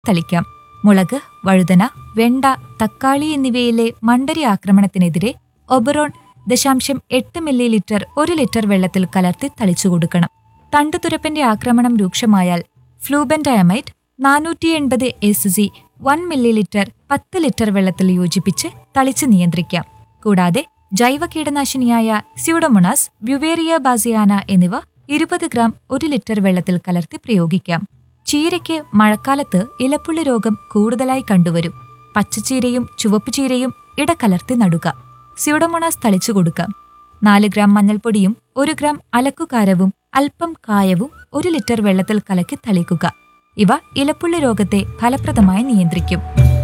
തളിക്കാം മുളക് വഴുതന വെണ്ട തക്കാളി എന്നിവയിലെ മണ്ടരി ആക്രമണത്തിനെതിരെ ഒബറോൺ ദശാംശം എട്ട് മില്ലി ലിറ്റർ ഒരു ലിറ്റർ വെള്ളത്തിൽ കലർത്തി തളിച്ചു കൊടുക്കണം തണ്ടുതുരപ്പന്റെ ആക്രമണം രൂക്ഷമായാൽ ഫ്ലൂബൻഡയമൈറ്റ് നാനൂറ്റി എൺപത് S C one millilitre പത്ത് ലിറ്റർ വെള്ളത്തിൽ യോജിപ്പിച്ച് തളിച്ച് നിയന്ത്രിക്കാം കൂടാതെ ജൈവ കീടനാശിനിയായ സ്യൂഡോമോണാസ് ബ്യുവേറിയ ബാസിയാന എന്നിവ ഇരുപത് ഗ്രാം ഒരു ലിറ്റർ വെള്ളത്തിൽ കലർത്തി പ്രയോഗിക്കാം ചീരയ്ക്ക് മഴക്കാലത്ത് ഇലപ്പുള്ളി രോഗം കൂടുതലായി കണ്ടുവരും പച്ചച്ചീരയും ചുവപ്പ് ചീരയും ഇടകലർത്തി നടുക സ്യൂഡോമോണാസ് തളിച്ചു കൊടുക്കാം നാല് ഗ്രാം മഞ്ഞൾപ്പൊടിയും ഒരു ഗ്രാം അലക്കുകാരവും അല്പം കായവും ഒരു ലിറ്റർ വെള്ളത്തിൽ കലക്കി തളിക്കുക ഇവ ഇലപ്പുള്ളി രോഗത്തെ ഫലപ്രദമായി നിയന്ത്രിക്കും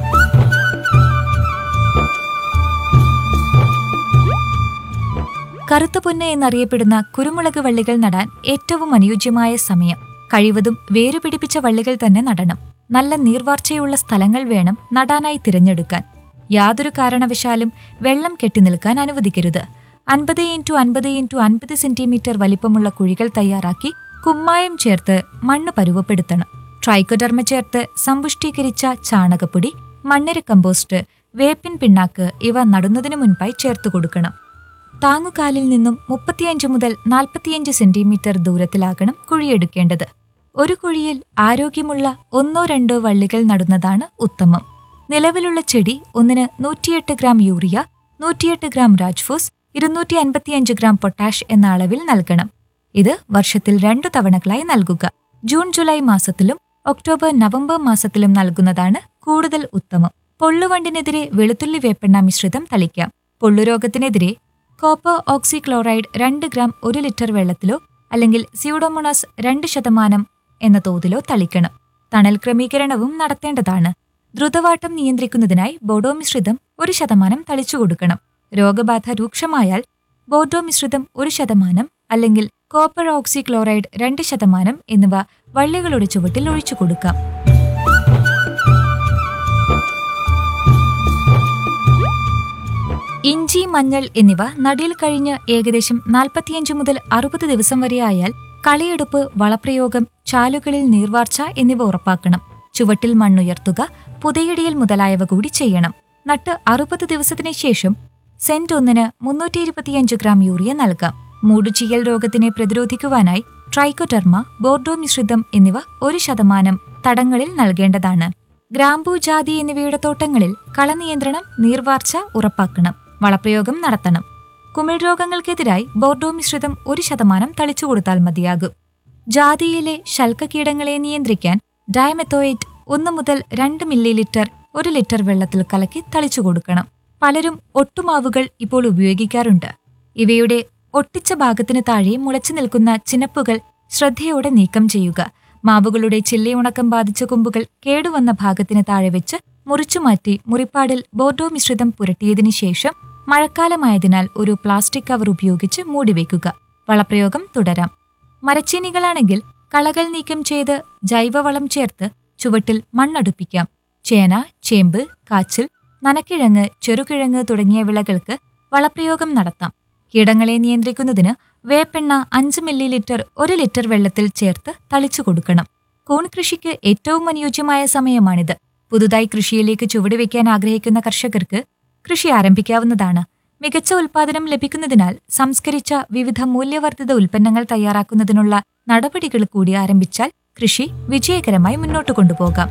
കറുത്ത പൊന്ന് എന്നറിയപ്പെടുന്ന കുരുമുളക് വള്ളികൾ നടാൻ ഏറ്റവും അനുയോജ്യമായ സമയം കഴിവതും വേരുപിടിപ്പിച്ച വള്ളികൾ തന്നെ നടണം നല്ല നീർവാർച്ചയുള്ള സ്ഥലങ്ങൾ വേണം നടാനായി തിരഞ്ഞെടുക്കാൻ യാതൊരു കാരണവശാലും വെള്ളം കെട്ടിനിൽക്കാൻ അനുവദിക്കരുത് അൻപത് ഇൻറ്റു അൻപത് ഇൻറ്റു അൻപത് സെന്റിമീറ്റർ വലിപ്പമുള്ള കുഴികൾ തയ്യാറാക്കി കുമ്മായം ചേർത്ത് മണ്ണ് പരുവപ്പെടുത്തണം ട്രൈക്കോഡർമ ചേർത്ത് സമ്പുഷ്ടീകരിച്ച ചാണകപ്പൊടി മണ്ണിര കമ്പോസ്റ്റ് വേപ്പിൻ പിണ്ണാക്ക് ഇവ നടുന്നതിനു മുൻപായി ചേർത്ത് കൊടുക്കണം താങ്ങുകാലിൽ നിന്നും മുപ്പത്തിയഞ്ച് മുതൽ നാൽപ്പത്തിയഞ്ച് സെന്റിമീറ്റർ ദൂരത്തിലാകണം കുഴിയെടുക്കേണ്ടത് ഒരു കുഴിയിൽ ആരോഗ്യമുള്ള ഒന്നോ രണ്ടോ വള്ളികൾ നടുന്നതാണ് ഉത്തമം നിലവിലുള്ള ചെടി ഒന്നിന് നൂറ്റിയെട്ട് ഗ്രാം യൂറിയ നൂറ്റിയെട്ട് ഗ്രാം രാജ്ഫോസ് ഇരുന്നൂറ്റി അൻപത്തിയഞ്ച് ഗ്രാം പൊട്ടാഷ് എന്ന അളവിൽ നൽകണം ഇത് വർഷത്തിൽ രണ്ടു തവണകളായി നൽകുക ജൂൺ ജൂലൈ മാസത്തിലും ഒക്ടോബർ നവംബർ മാസത്തിലും നൽകുന്നതാണ് കൂടുതൽ ഉത്തമം പൊള്ളുവണ്ടിനെതിരെ വെളുത്തുള്ളി വേപ്പെണ്ണ മിശ്രിതം തളിക്കാം പൊള്ളുരോഗത്തിനെതിരെ കോപ്പർ ഓക്സിക്ലോറൈഡ് രണ്ട് ഗ്രാം ഒരു ലിറ്റർ വെള്ളത്തിലോ അല്ലെങ്കിൽ സ്യൂഡോമോണാസ് രണ്ട് ശതമാനം എന്ന തോതിലോ തളിക്കണം തണൽ ക്രമീകരണവും നടത്തേണ്ടതാണ് ദ്രുതവാട്ടം നിയന്ത്രിക്കുന്നതിനായി ബോഡോ മിശ്രിതം ഒരു ശതമാനം തളിച്ചു കൊടുക്കണം രോഗബാധ രൂക്ഷമായാൽ ബോഡോ മിശ്രിതം ഒരു ശതമാനം അല്ലെങ്കിൽ കോപ്പർ ഓക്സിക്ലോറൈഡ് രണ്ട് ശതമാനം എന്നിവ വള്ളികളുടെ ചുവട്ടിൽ ഒഴിച്ചു കൊടുക്കാം ഇഞ്ചി മഞ്ഞൾ എന്നിവ നടിയിൽ കഴിഞ്ഞ് ഏകദേശം നാൽപ്പത്തിയഞ്ച് മുതൽ അറുപത് ദിവസം വരെ ആയാൽ കളയെടുപ്പ് വളപ്രയോഗം ചാലുകളിൽ നീർവാർച്ച എന്നിവ ഉറപ്പാക്കണം ചുവട്ടിൽ മണ്ണുയർത്തുക പുതയിടിയൽ മുതലായവ കൂടി ചെയ്യണം നട്ട് അറുപത് ദിവസത്തിന് ശേഷം സെന്റ് ഒന്നിന് മുന്നൂറ്റി ഇരുപത്തിയഞ്ച് ഗ്രാം യൂറിയ നൽകാം മൂടുചീയൽ രോഗത്തിനെ പ്രതിരോധിക്കുവാനായി ട്രൈക്കോഡർമ ബോർഡോ മിശ്രിതം എന്നിവ ഒരു ശതമാനം തടങ്ങളിൽ നൽകേണ്ടതാണ് ഗ്രാമ്പൂ ജാതി എന്നിവയുടെ തോട്ടങ്ങളിൽ കളനിയന്ത്രണം നീർവാർച്ച ഉറപ്പാക്കണം വളപ്രയോഗം നടത്തണം കുമിൾ രോഗങ്ങൾക്കെതിരായി ബോർഡോ മിശ്രിതം ഒരു ശതമാനം തളിച്ചു കൊടുത്താൽ മതിയാകും ജാതിയിലെ ശൽക്കകീടങ്ങളെ നിയന്ത്രിക്കാൻ ഡയമെത്തോയേറ്റ് ഒന്ന് മുതൽ രണ്ട് മില്ലി ലിറ്റർ ഒരു ലിറ്റർ വെള്ളത്തിൽ കലക്കി തളിച്ചു കൊടുക്കണം പലരും ഒട്ടുമാവുകൾ ഇപ്പോൾ ഉപയോഗിക്കാറുണ്ട് ഇവയുടെ ഒട്ടിച്ച ഭാഗത്തിന് താഴെ മുളച്ചു നിൽക്കുന്ന ചിനപ്പുകൾ ശ്രദ്ധയോടെ നീക്കം ചെയ്യുക മാവുകളുടെ ചില്ലയുണക്കം ബാധിച്ച കൊമ്പുകൾ കേടുവന്ന ഭാഗത്തിന് താഴെ വെച്ച് മുറിച്ചുമാറ്റി മുറിപ്പാടിൽ ബോർഡോ മിശ്രിതം പുരട്ടിയതിനു ശേഷം മഴക്കാലമായതിനാൽ ഒരു പ്ലാസ്റ്റിക് കവർ ഉപയോഗിച്ച് മൂടിവെക്കുക വളപ്രയോഗം തുടരാം മരച്ചീനികളാണെങ്കിൽ കളകൾ നീക്കം ചെയ്ത് ജൈവവളം ചേർത്ത് ചുവട്ടിൽ മണ്ണടുപ്പിക്കാം ചേന ചേമ്പ് കാച്ചിൽ നനക്കിഴങ്ങ് ചെറുകിഴങ്ങ് തുടങ്ങിയ വിളകൾക്ക് വളപ്രയോഗം നടത്താം കീടങ്ങളെ നിയന്ത്രിക്കുന്നതിന് വേപ്പെണ്ണ അഞ്ച് മില്ലി ലിറ്റർ ഒരു ലിറ്റർ വെള്ളത്തിൽ ചേർത്ത് തളിച്ചു കൊടുക്കണം കൂൺ കൃഷിക്ക് ഏറ്റവും അനുയോജ്യമായ സമയമാണിത് പുതുതായി കൃഷിയിലേക്ക് ചുവടുവെക്കാൻ ആഗ്രഹിക്കുന്ന കർഷകർക്ക് കൃഷി ആരംഭിക്കാവുന്നതാണ് മികച്ച ഉൽപാദനം ലഭിക്കുന്നതിനാൽ സംസ്കരിച്ച വിവിധ മൂല്യവർദ്ധിത ഉൽപ്പന്നങ്ങൾ തയ്യാറാക്കുന്നതിനുള്ള നടപടികൾ കൂടി ആരംഭിച്ചാൽ കൃഷി വിജയകരമായി മുന്നോട്ട് കൊണ്ടുപോകാം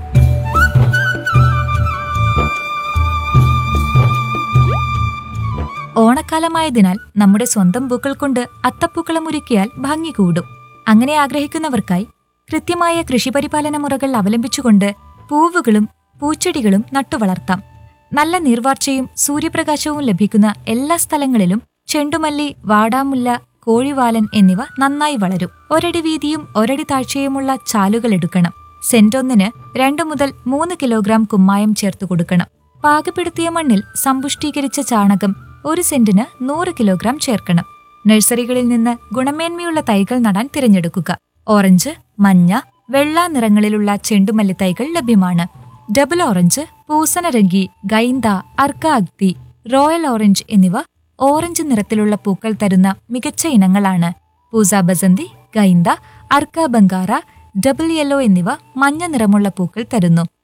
ഓണക്കാലമായതിനാൽ നമ്മുടെ സ്വന്തം പൂക്കൾ കൊണ്ട് അത്തപ്പൂക്കളം ഒരുക്കിയാൽ ഭംഗി കൂടും അങ്ങനെ ആഗ്രഹിക്കുന്നവർക്കായി കൃത്യമായ കൃഷിപരിപാലന മുറകൾ അവലംബിച്ചുകൊണ്ട് പൂവുകളും പൂച്ചെടികളും നട്ടുവളർത്താം നല്ല നീർവാർച്ചയും സൂര്യപ്രകാശവും ലഭിക്കുന്ന എല്ലാ സ്ഥലങ്ങളിലും ചെണ്ടുമല്ലി വാടാമുല്ല കോഴിവാലൻ എന്നിവ നന്നായി വളരും ഒരടി വീതിയും ഒരടി താഴ്ചയുമുള്ള ചാലുകൾ എടുക്കണം സെന്റൊന്നിന് രണ്ടു മുതൽ മൂന്ന് കിലോഗ്രാം കുമ്മായം ചേർത്ത് കൊടുക്കണം പാകപ്പെടുത്തിയ മണ്ണിൽ സമ്പുഷ്ടീകരിച്ച ചാണകം ഒരു സെന്റിന് നൂറ് കിലോഗ്രാം ചേർക്കണം നഴ്സറികളിൽ നിന്ന് ഗുണമേന്മയുള്ള തൈകൾ നടാൻ തിരഞ്ഞെടുക്കുക ഓറഞ്ച് മഞ്ഞ വെള്ള നിറങ്ങളിലുള്ള ചെണ്ടുമല്ലി തൈകൾ ലഭ്യമാണ് double orange Pusa Narangi Gainda Arka Agni royal orange എന്നിവ ഓറഞ്ച് നിറത്തിലുള്ള പൂക്കൾ തരുന്ന മികച്ച ഇനങ്ങളാണ് പൂസ ബസന്തി ഗൈന്ത അർക്ക ബംഗാറ ഡബിൾ യെല്ലോ എന്നിവ മഞ്ഞ നിറമുള്ള പൂക്കൾ തരുന്നു